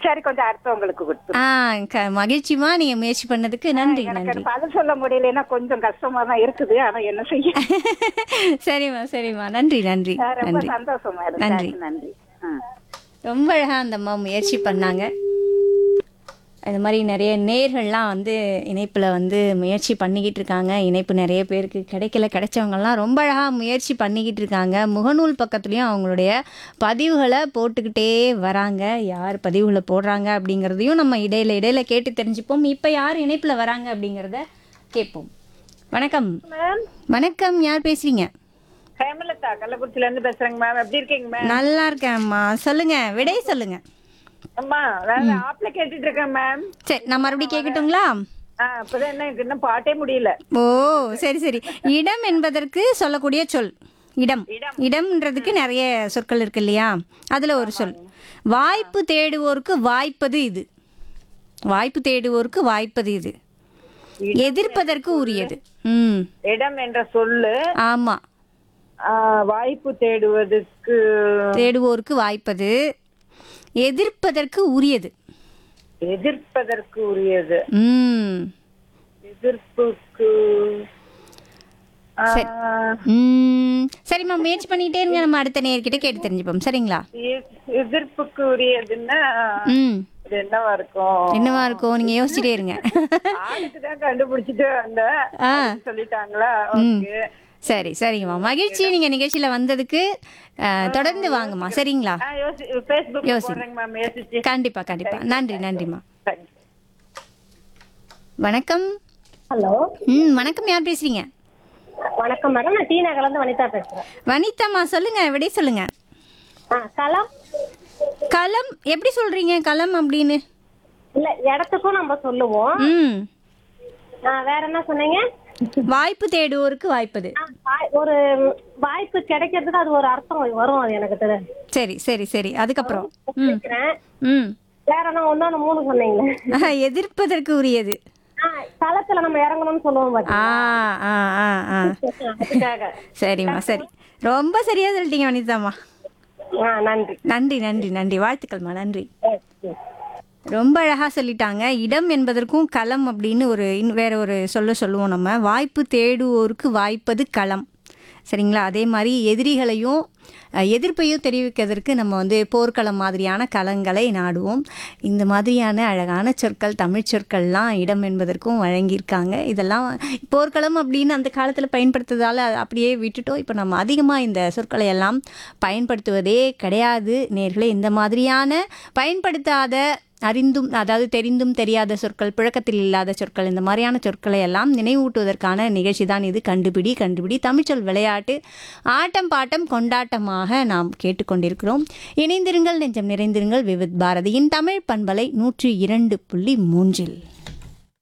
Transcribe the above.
சரி கொஞ்சம் அடுத்தவங்களுக்கு கொடுத்து ஆ க மகிழ்ச்சிமா நீங்க முயற்சி பண்ணதுக்கு நன்றி எனக்கு நன்றி பதில் சொல்ல முடியலன்னா கொஞ்சம் கஷ்டமா தான் இருக்குது ஆனா என்ன செய்ய சரிம்மா சரிம்மா நன்றி நன்றி ஆ, ரொம்ப நன்றி சந்தோஷமா இருக்கு நன்றி. நன்றி ஆ. ரொம்ப அழகா அந்த அம்மா முயற்சி பண்ணாங்க அது மாதிரி நிறைய நேர்கள்லாம் வந்து இணைப்பில் வந்து முயற்சி பண்ணிக்கிட்டு இருக்காங்க இணைப்பு நிறைய பேருக்கு கிடைக்கல கிடைச்சவங்கலாம் ரொம்ப அழகாக முயற்சி பண்ணிக்கிட்டு இருக்காங்க முகநூல் பக்கத்துலேயும் அவங்களுடைய பதிவுகளை போட்டுக்கிட்டே வராங்க யார் பதிவுகளை போடுறாங்க அப்படிங்கிறதையும் நம்ம இடையில இடையில கேட்டு தெரிஞ்சுப்போம் இப்போ யார் இணைப்பில் வராங்க அப்படிங்கிறத கேட்போம் வணக்கம் வணக்கம் யார் பேசுறீங்க ஹேமலதா கள்ளக்குறிச்சில இருந்து பேசுறேங்க மேம் எப்படி இருக்கீங்க மேம் நல்லா இருக்கேன்ம்மா சொல்லுங்க விடை சொல்லுங்க அம்மா நான் ஆப்ல கேட்டுட்டு இருக்கேன் மேம் சரி நான் மறுபடியும் கேட்கட்டுங்களா ஆ இப்பதான் என்ன எனக்கு இன்னும் பாட்டே முடியல ஓ சரி சரி இடம் என்பதற்கு சொல்லக்கூடிய சொல் இடம் இடம்ன்றதுக்கு நிறைய சொற்கள் இருக்கு இல்லையா அதுல ஒரு சொல் வாய்ப்பு தேடுவோருக்கு வாய்ப்பது இது வாய்ப்பு தேடுவோருக்கு வாய்ப்பது இது எதிர்ப்பதற்கு உரியது ம் இடம் என்ற சொல்லு ஆமா ஆ, வாய்ப்பு தேடுவதற்கு தேடுவோருக்கு வாய்ப்பது எதிர்ப்பதற்கு உரியது எதிர்ப்பதற்கு உரியது ம் எதிர்ப்புக்கு ஆ, சரி. ம் சரிம்மா முயற்சி பண்ணிக்கிட்டே இருங்க நம்ம அடுத்த நேர்கிட்ட கேட்டு தெரிஞ்சுப்போம் சரிங்களா எ- எதிர்ப்புக்கு உரியதுன்னா ம் இது என்னவா இருக்கும் என்னவா இருக்கும் நீங்க யோசிச்சுட்டே இருங்க ஆளுக்கு தான் கண்டுபிடிச்சிட்டு வந்த ஆ சொல்லிட்டாங்களா ம் ஓகே சரி சரிங்கம்மா மகிழ்ச்சி நீங்க நிகழ்ச்சியில வந்ததுக்கு அஹ், தொடர்ந்து வாங்கம்மா சரிங்களா ஆ யோசி ஃபேஸ்புக் யோசி. போடுறேங்க மேம் யோசிச்சு கண்டிப்பா கண்டிப்பா நன்றி நன்றிம்மா Thank you. வணக்கம் ஹலோ ம் வணக்கம் யார் பேசுறீங்க வணக்கம் மேடம் நான் டி நகர்லேருந்து வனிதா பேசுறேன் வனிதாம்மா சொல்லுங்க விடை சொல்லுங்க ஆ களம் களம் எப்படி சொல்றீங்க களம் அப்படின்னு இல்ல இடத்துக்கும் நம்ம சொல்லுவோம் ம் ஆ, வேற என்ன சொன்னீங்க வாய்ப்பு தேடுவோருக்கு வாய்ப்பது ஆ, வாய்- ஒரு வாய்ப்பு கிடைக்கிறதுக்கு அது ஒரு அர்த்தம் வரும் அது எனக்கு தெரியும் சரி சரி சரி அதுக்கப்புறம் ம் கேக்குறேன். ம் வேற என்ன ஒன்னு மூணு சொன்னீங்களே ஆஹா, எதிர்ப்பதற்கு உரியது ஆ, களத்துல நம்ம இறங்கணும்னு சொல்லுவோம் ஆ பாத்தீங்களா ஆ ஆ ஆ அதுக்காக சரிம்மா சரி ரொம்ப சரியா சொல்லிட்டீங்க வனிதாம்மா ஆ நன்றி நன்றி நன்றி நன்றி வாழ்த்துக்கள்மா நன்றி ம், ம். ரொம்ப அழகாக சொல்லிட்டாங்க இடம் என்பதற்கும் களம் அப்படின்னு ஒரு இன் வேற ஒரு சொல்ல சொல்லுவோம் நம்ம வாய்ப்பு தேடுவோருக்கு வாய்ப்பது களம் சரிங்களா அதே மாதிரி எதிரிகளையும் அஹ், எதிர்ப்பையும் தெரிவிக்கிறதுக்கு நம்ம வந்து போர்க்களம் மாதிரியான களங்களை நாடுவோம் இந்த மாதிரியான அழகான சொற்கள் தமிழ் சொற்கள்லாம் இடம் என்பதற்கும் வழங்கியிருக்காங்க இதெல்லாம் போர்க்களம் அப்படின்னு அந்த காலத்தில் பயன்படுத்துறதால அதை அப்படியே விட்டுட்டோம் இப்போ நம்ம அதிகமாக இந்த சொற்களை எல்லாம் பயன்படுத்துவதே கிடையாது நேர்களே இந்த மாதிரியான பயன்படுத்தாத அறிந்தும் அதாவது தெரிந்தும் தெரியாத சொற்கள் புழக்கத்தில் இல்லாத சொற்கள் இந்த மாதிரியான சொற்களை எல்லாம் நினைவூட்டுவதற்கான நிகழ்ச்சி தான் இது கண்டுபிடி கண்டுபிடி தமிழ்ச்சொல் விளையாட்டு ஆட்டம் பாட்டம் கொண்டாட்டமாக நாம் கேட்டுக்கொண்டிருக்கிறோம் இணைந்திருங்கள் நெஞ்சம் நிறைந்திருங்கள் விவித் பாரதியின் தமிழ் பண்பலை நூற்றி இரண்டு புள்ளி மூன்றில்